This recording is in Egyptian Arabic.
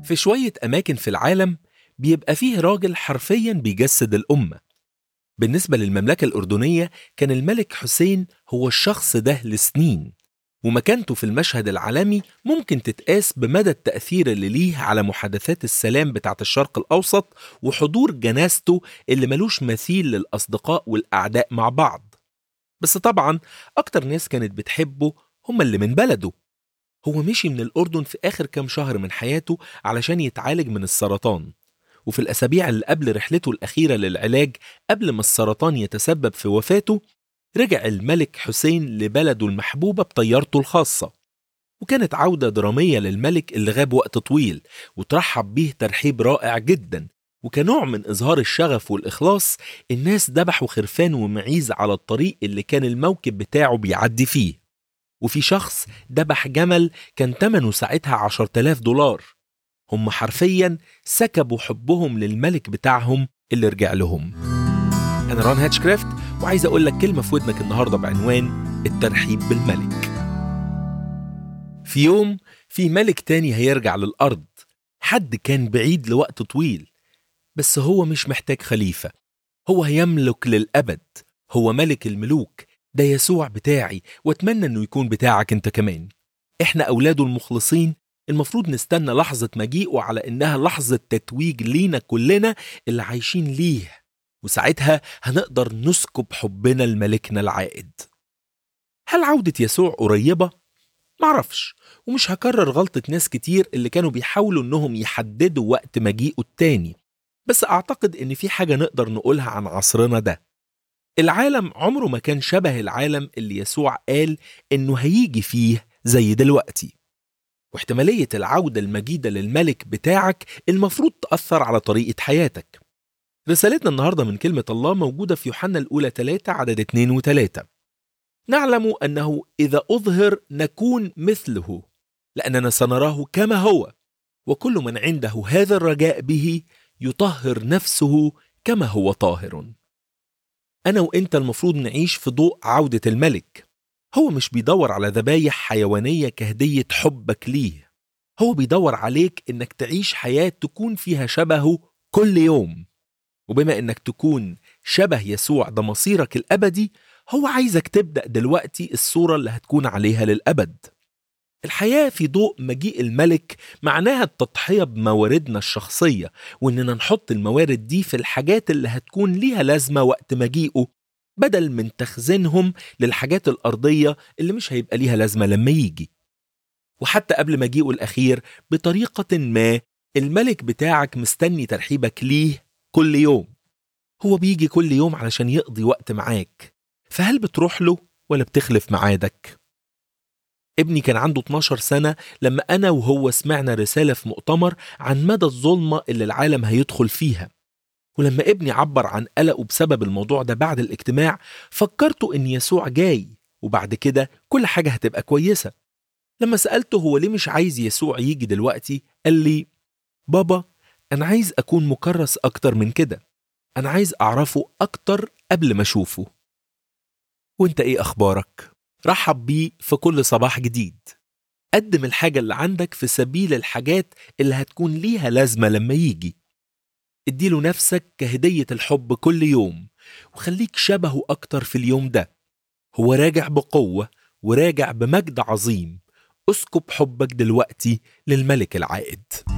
في شوية أماكن في العالم بيبقى فيه راجل حرفيا بيجسد الأمة بالنسبة للمملكة الأردنية كان الملك حسين هو الشخص ده لسنين ومكانته في المشهد العالمي ممكن تتقاس بمدى التأثير اللي ليه على محادثات السلام بتاعت الشرق الأوسط وحضور جنازته اللي ملوش مثيل للأصدقاء والأعداء مع بعض بس طبعا أكتر ناس كانت بتحبه هم اللي من بلده هو مشي من الأردن في آخر كام شهر من حياته علشان يتعالج من السرطان وفي الأسابيع اللي قبل رحلته الأخيرة للعلاج قبل ما السرطان يتسبب في وفاته رجع الملك حسين لبلده المحبوبة بطيارته الخاصة وكانت عودة درامية للملك اللي غاب وقت طويل وترحب بيه ترحيب رائع جدا وكنوع من إظهار الشغف والإخلاص الناس ذبحوا خرفان ومعيز على الطريق اللي كان الموكب بتاعه بيعدي فيه وفي شخص ذبح جمل كان تمنه ساعتها 10000 دولار هم حرفيا سكبوا حبهم للملك بتاعهم اللي رجع لهم أنا ران هاتشكرافت وعايز أقول لك كلمة في ودنك النهاردة بعنوان الترحيب بالملك في يوم في ملك تاني هيرجع للأرض حد كان بعيد لوقت طويل بس هو مش محتاج خليفة هو هيملك للأبد هو ملك الملوك ده يسوع بتاعي واتمنى انه يكون بتاعك انت كمان احنا اولاده المخلصين المفروض نستنى لحظة مجيئه على انها لحظة تتويج لينا كلنا اللي عايشين ليه وساعتها هنقدر نسكب حبنا لملكنا العائد هل عودة يسوع قريبة؟ معرفش ومش هكرر غلطة ناس كتير اللي كانوا بيحاولوا انهم يحددوا وقت مجيئه التاني بس اعتقد ان في حاجة نقدر نقولها عن عصرنا ده العالم عمره ما كان شبه العالم اللي يسوع قال انه هيجي فيه زي دلوقتي واحتمالية العودة المجيدة للملك بتاعك المفروض تأثر على طريقة حياتك رسالتنا النهاردة من كلمة الله موجودة في يوحنا الأولى 3 عدد 2 و3 نعلم أنه إذا أظهر نكون مثله لأننا سنراه كما هو وكل من عنده هذا الرجاء به يطهر نفسه كما هو طاهر أنا وإنت المفروض نعيش في ضوء عودة الملك هو مش بيدور على ذبايح حيوانية كهدية حبك ليه هو بيدور عليك إنك تعيش حياة تكون فيها شبهه كل يوم وبما إنك تكون شبه يسوع ده مصيرك الأبدي هو عايزك تبدأ دلوقتي الصورة اللي هتكون عليها للأبد الحياة في ضوء مجيء الملك معناها التضحية بمواردنا الشخصية وإننا نحط الموارد دي في الحاجات اللي هتكون ليها لازمة وقت مجيئه بدل من تخزينهم للحاجات الأرضية اللي مش هيبقى ليها لازمة لما يجي وحتى قبل مجيئه الأخير بطريقة ما الملك بتاعك مستني ترحيبك ليه كل يوم هو بيجي كل يوم علشان يقضي وقت معاك فهل بتروح له ولا بتخلف ميعادك؟ ابني كان عنده 12 سنة لما أنا وهو سمعنا رسالة في مؤتمر عن مدى الظلمة اللي العالم هيدخل فيها ولما ابني عبر عن قلقه بسبب الموضوع ده بعد الاجتماع فكرته إن يسوع جاي وبعد كده كل حاجة هتبقى كويسة لما سألته هو ليه مش عايز يسوع يجي دلوقتي قال لي بابا أنا عايز أكون مكرس أكتر من كده أنا عايز أعرفه أكتر قبل ما أشوفه وانت ايه أخبارك؟ رحب بيه في كل صباح جديد قدم الحاجة اللي عندك في سبيل الحاجات اللي هتكون ليها لازمة لما يجي اديله نفسك كهدية الحب كل يوم وخليك شبهه أكتر في اليوم ده هو راجع بقوة وراجع بمجد عظيم اسكب حبك دلوقتي للملك العائد